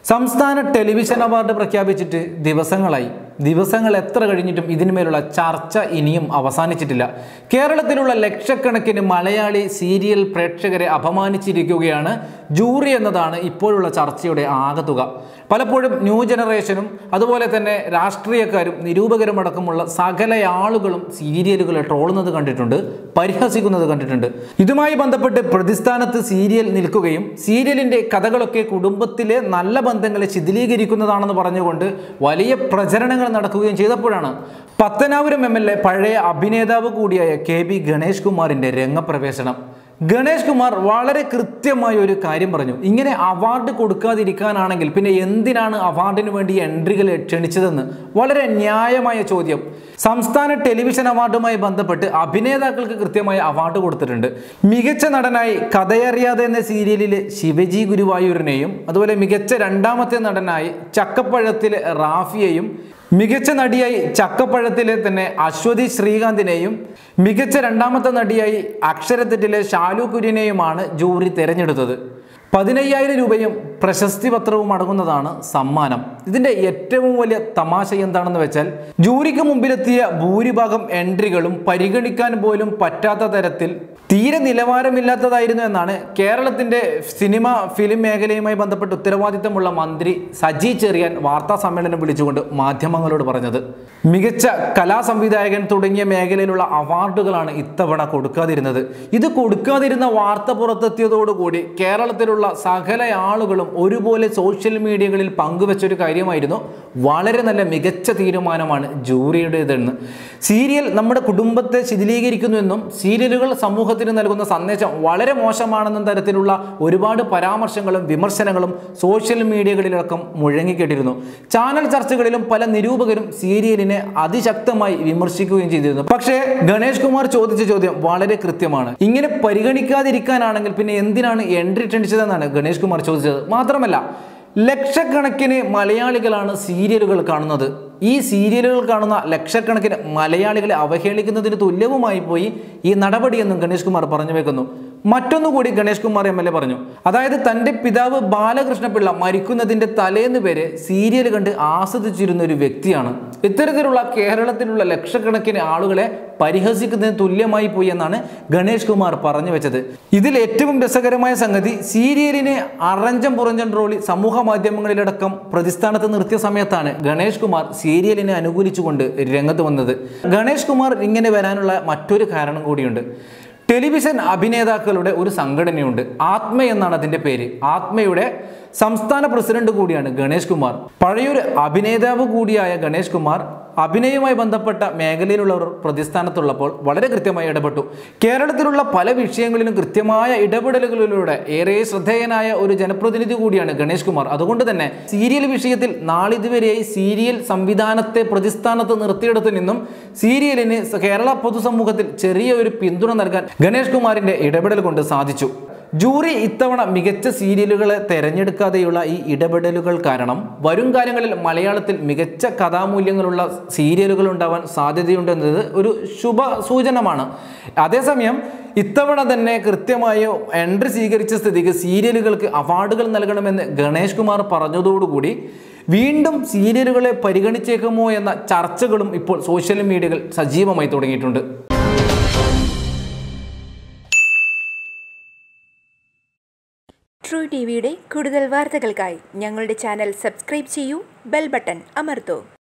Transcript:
സംസ്ഥാന television award പ്രഖ്യാപിച്ചിട്ട് ദിവസങ്ങളായി ദിവസങ്ങൾ എത്ര കഴിഞ്ഞിട്ടും ഇതിന്മേലുള്ള ചർച്ച ഇനിയും അവസാനിച്ചിട്ടില്ല കേരളത്തിലുള്ള ലക്ഷക്കണക്കിന് മലയാളി സീരിയൽ പ്രേക്ഷകരെ അപമാനിച്ചിരിക്കുകയാണ് ജൂറി എന്നതാണ് ഇപ്പോഴുള്ള ചർച്ചയുടെ ആകത്തുക പലപ്പോഴും ന്യൂ ജനറേഷനും അതുപോലെ തന്നെ രാഷ്ട്രീയക്കാരും നിരൂപകരും അടക്കമുള്ള സകല ആളുകളും സീരിയലുകളെ ട്രോളുന്നത് കണ്ടിട്ടുണ്ട് പരിഹസിക്കുന്നത് കണ്ടിട്ടുണ്ട് ഇതുമായി ബന്ധപ്പെട്ട് പ്രതിസ്ഥാനത്ത് സീരിയൽ നിൽക്കുകയും സീരിയലിന്റെ കഥകളൊക്കെ കുടുംബത്തിലെ നല്ല ബന്ധങ്ങളെ ശിഥിലീകരിക്കുന്നതാണെന്ന് പറഞ്ഞുകൊണ്ട് വലിയ പ്രചരണങ്ങൾ നടക്കുകയും ചെയ്തപ്പോഴാണ് പത്തനാപുരം എം എൽ എ പഴയ അഭിനേതാവ് കൂടിയായ കെ ബി ഗണേഷ് കുമാറിന്റെ രംഗപ്രവേശനം ഗണേഷ് കുമാർ വളരെ കൃത്യമായ ഒരു കാര്യം പറഞ്ഞു ഇങ്ങനെ അവാർഡ് കൊടുക്കാതിരിക്കാനാണെങ്കിൽ പിന്നെ എന്തിനാണ് അവാർഡിന് വേണ്ടി എൻട്രികൾ ക്ഷണിച്ചതെന്ന് വളരെ ന്യായമായ ചോദ്യം സംസ്ഥാന ടെലിവിഷൻ അവാർഡുമായി ബന്ധപ്പെട്ട് അഭിനേതാക്കൾക്ക് കൃത്യമായ അവാർഡ് കൊടുത്തിട്ടുണ്ട് മികച്ച നടനായി കഥയറിയാതെ എന്ന സീരിയലിലെ ശിവജി ഗുരുവായൂരിനെയും അതുപോലെ മികച്ച രണ്ടാമത്തെ നടനായി ചക്കപ്പഴത്തിലെ റാഫിയെയും മികച്ച നടിയായി ചക്കപ്പഴത്തിലെ തന്നെ അശ്വതി ശ്രീകാന്തിനെയും മികച്ച രണ്ടാമത്തെ നടിയായി അക്ഷരത്തെറ്റിലെ ഷാലു കുര്യനെയുമാണ് ജൂറി തിരഞ്ഞെടുത്തത് പതിനയ്യായിരം രൂപയും പ്രശസ്തി പത്രവും അടങ്ങുന്നതാണ് സമ്മാനം ഇതിന്റെ ഏറ്റവും വലിയ തമാശ എന്താണെന്ന് വെച്ചാൽ ജൂറിക്ക് മുമ്പിലെത്തിയ ഭൂരിഭാഗം എൻട്രികളും പരിഗണിക്കാൻ പോലും പറ്റാത്ത തരത്തിൽ തീരെ നിലവാരമില്ലാത്തതായിരുന്നു എന്നാണ് കേരളത്തിന്റെ സിനിമ ഫിലിം മേഖലയുമായി ബന്ധപ്പെട്ട് ഉത്തരവാദിത്തമുള്ള മന്ത്രി സജി ചെറിയാൻ വാർത്താ സമ്മേളനം വിളിച്ചുകൊണ്ട് മാധ്യമങ്ങളോട് പറഞ്ഞത് മികച്ച കലാ സംവിധായകൻ തുടങ്ങിയ മേഖലയിലുള്ള അവാർഡുകളാണ് ഇത്തവണ കൊടുക്കാതിരുന്നത് ഇത് കൊടുക്കാതിരുന്ന വാർത്ത പുറത്തെത്തിയതോടുകൂടി കേരളത്തിലുള്ള സകല ആളുകളും ഒരുപോലെ സോഷ്യൽ മീഡിയകളിൽ പങ്കുവെച്ചൊരു കാര്യമായിരുന്നു വളരെ നല്ല മികച്ച തീരുമാനമാണ് ജൂറിയുടേതെന്ന് സീരിയൽ നമ്മുടെ കുടുംബത്തെ ശിഥിലീകരിക്കുന്നുവെന്നും സീരിയലുകൾ സമൂഹത്തിന് നൽകുന്ന സന്ദേശം വളരെ മോശമാണെന്ന തരത്തിലുള്ള ഒരുപാട് പരാമർശങ്ങളും വിമർശനങ്ങളും സോഷ്യൽ മീഡിയകളിലടക്കം മുഴങ്ങിക്കേട്ടിരുന്നു ചാനൽ ചർച്ചകളിലും പല നിരൂപകരും സീരിയലിനെ അതിശക്തമായി വിമർശിക്കുകയും ചെയ്തിരുന്നു പക്ഷേ ഗണേഷ് കുമാർ ചോദിച്ച ചോദ്യം വളരെ കൃത്യമാണ് ഇങ്ങനെ പരിഗണിക്കാതിരിക്കാനാണെങ്കിൽ പിന്നെ എന്തിനാണ് എൻട്രി ക്ഷണിച്ചതെന്നാണ് ഗണേഷ് കുമാർ ചോദിച്ചത് മാത്രമല്ല ലക്ഷക്കണക്കിന് മലയാളികളാണ് സീരിയലുകൾ കാണുന്നത് ഈ സീരിയലുകൾ കാണുന്ന ലക്ഷക്കണക്കിന് മലയാളികളെ അവഹേളിക്കുന്നതിന് തുല്യവുമായി പോയി ഈ നടപടിയെന്നും ഗണേഷ് കുമാർ പറഞ്ഞു വെക്കുന്നു മറ്റൊന്നുകൂടി Ganesh Kumar M L A പറഞ്ഞു അതായത് തൻ്റെ പിതാവ് ബാലകൃഷ്ണപിള്ള മരിക്കുന്നതിൻ്റെ തലേന്ന് വരെ സീരിയൽ കണ്ട് ആസ്വദിച്ചിരുന്ന ഒരു വ്യക്തിയാണ് ഇത്തരത്തിലുള്ള കേരളത്തിലുള്ള ലക്ഷക്കണക്കിന് ആളുകളെ പരിഹസിക്കുന്നതിന് തുല്യമായി പോയി എന്നാണ് ഗണേഷ് കുമാർ പറഞ്ഞു വെച്ചത് ഇതിൽ ഏറ്റവും രസകരമായ സംഗതി സീരിയലിനെ അറഞ്ചം പുറഞ്ചം ട്രോളി സമൂഹ മാധ്യമങ്ങളിലടക്കം പ്രതിസ്ഥാനത്ത് നിർത്തിയ സമയത്താണ് ഗണേഷ് കുമാർ സീരിയലിനെ അനുകൂലിച്ചുകൊണ്ട് രംഗത്ത് വന്നത് ഗണേഷ് കുമാർ ഇങ്ങനെ വരാനുള്ള മറ്റൊരു കാരണം കൂടിയുണ്ട് ടെലിവിഷൻ അഭിനേതാക്കളുടെ ഒരു സംഘടനയുണ്ട് ആത്മ എന്നാണ് അതിൻ്റെ പേര് ആത്മയുടെ സംസ്ഥാന പ്രസിഡന്റ് കൂടിയാണ് ഗണേഷ് കുമാർ പഴയൊരു അഭിനേതാവ് കൂടിയായ ഗണേഷ് കുമാർ അഭിനയവുമായി ബന്ധപ്പെട്ട മേഖലയിലുള്ളവർ പ്രതിസ്ഥാനത്തുള്ളപ്പോൾ വളരെ കൃത്യമായി ഇടപെട്ടു കേരളത്തിലുള്ള പല വിഷയങ്ങളിലും കൃത്യമായ ഇടപെടലുകളിലൂടെ ഏറെ ശ്രദ്ധേയനായ ഒരു ജനപ്രതിനിധി കൂടിയാണ് ഗണേഷ് കുമാർ അതുകൊണ്ട് തന്നെ സീരിയൽ വിഷയത്തിൽ നാളിതുവരെയായി സീരിയൽ സംവിധാനത്തെ പ്രതിസ്ഥാനത്ത് നിർത്തിയെടുത്തു നിന്നും സീരിയലിന് കേരള പൊതുസമൂഹത്തിൽ ചെറിയ ഒരു പിന്തുണ നൽകാൻ ഗണേഷ് കുമാറിന്റെ ഇടപെടൽ കൊണ്ട് സാധിച്ചു ജൂറി ഇത്തവണ മികച്ച സീരിയലുകളെ തെരഞ്ഞെടുക്കാതെയുള്ള ഈ ഇടപെടലുകൾ കാരണം വരും കാലങ്ങളിൽ മലയാളത്തിൽ മികച്ച കഥാമൂല്യങ്ങളുള്ള സീരിയലുകൾ ഉണ്ടാവാൻ സാധ്യതയുണ്ടെന്നത് ഒരു ശുഭ സൂചനമാണ് അതേസമയം ഇത്തവണ തന്നെ കൃത്യമായ എൻട്രി സ്വീകരിച്ച സ്ഥിതിക്ക് സീരിയലുകൾക്ക് അവാർഡുകൾ നൽകണമെന്ന് ഗണേഷ് കുമാർ പറഞ്ഞതോടുകൂടി വീണ്ടും സീരിയലുകളെ പരിഗണിച്ചേക്കുമോ എന്ന ചർച്ചകളും ഇപ്പോൾ സോഷ്യൽ മീഡിയകൾ സജീവമായി തുടങ്ങിയിട്ടുണ്ട് ട്രൂ ടി വിയുടെ കൂടുതൽ വാർത്തകൾക്കായി ഞങ്ങളുടെ ചാനൽ സബ്സ്ക്രൈബ് ചെയ്യൂ ബെൽ ബട്ടൺ അമർത്തൂ